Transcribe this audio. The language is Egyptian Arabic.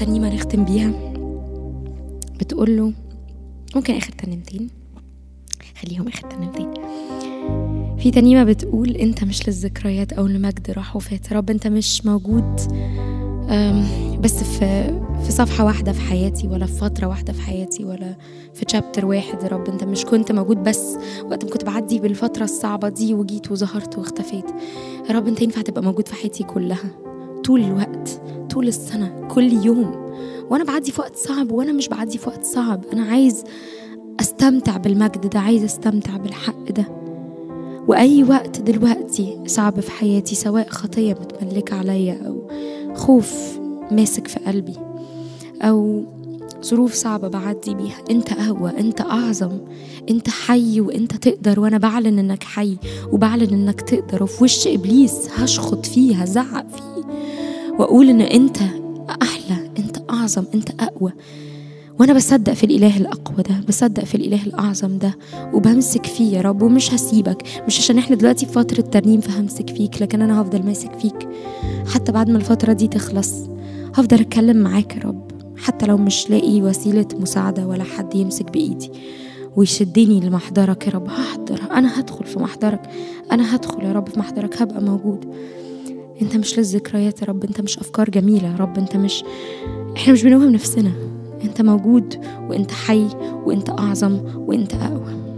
ترنيمة نختم بيها بتقول له ممكن آخر ترنيمتين خليهم آخر ترنيمتين في ترنيمة بتقول أنت مش للذكريات أو لمجد راح وفات يا رب أنت مش موجود أم، بس في في صفحة واحدة في حياتي ولا في فترة واحدة في حياتي ولا في تشابتر واحد يا رب أنت مش كنت موجود بس وقت ما كنت بعدي بالفترة الصعبة دي وجيت وظهرت واختفيت يا رب أنت ينفع تبقى موجود في حياتي كلها طول الوقت طول السنة كل يوم وأنا بعدي في وقت صعب وأنا مش بعدي في وقت صعب أنا عايز أستمتع بالمجد ده عايز أستمتع بالحق ده وأي وقت دلوقتي صعب في حياتي سواء خطية متملكة عليا أو خوف ماسك في قلبي أو ظروف صعبة بعدي بيها أنت أقوى أنت أعظم أنت حي وأنت تقدر وأنا بعلن إنك حي وبعلن إنك تقدر وفي وش إبليس هشخط فيه هزعق فيه وأقول إن أنت أحلى أنت أعظم أنت أقوى وانا بصدق في الاله الاقوى ده بصدق في الاله الاعظم ده وبمسك فيه يا رب ومش هسيبك مش عشان احنا دلوقتي في فتره ترنيم فهمسك فيك لكن انا هفضل ماسك فيك حتى بعد ما الفتره دي تخلص هفضل اتكلم معاك يا رب حتى لو مش لاقي وسيله مساعده ولا حد يمسك بايدي ويشدني لمحضرك يا رب هحضر انا هدخل في محضرك انا هدخل يا رب في محضرك هبقى موجود انت مش للذكريات يا رب انت مش افكار جميله يا رب انت مش احنا مش بنوهم نفسنا انت موجود وانت حي وانت اعظم وانت اقوى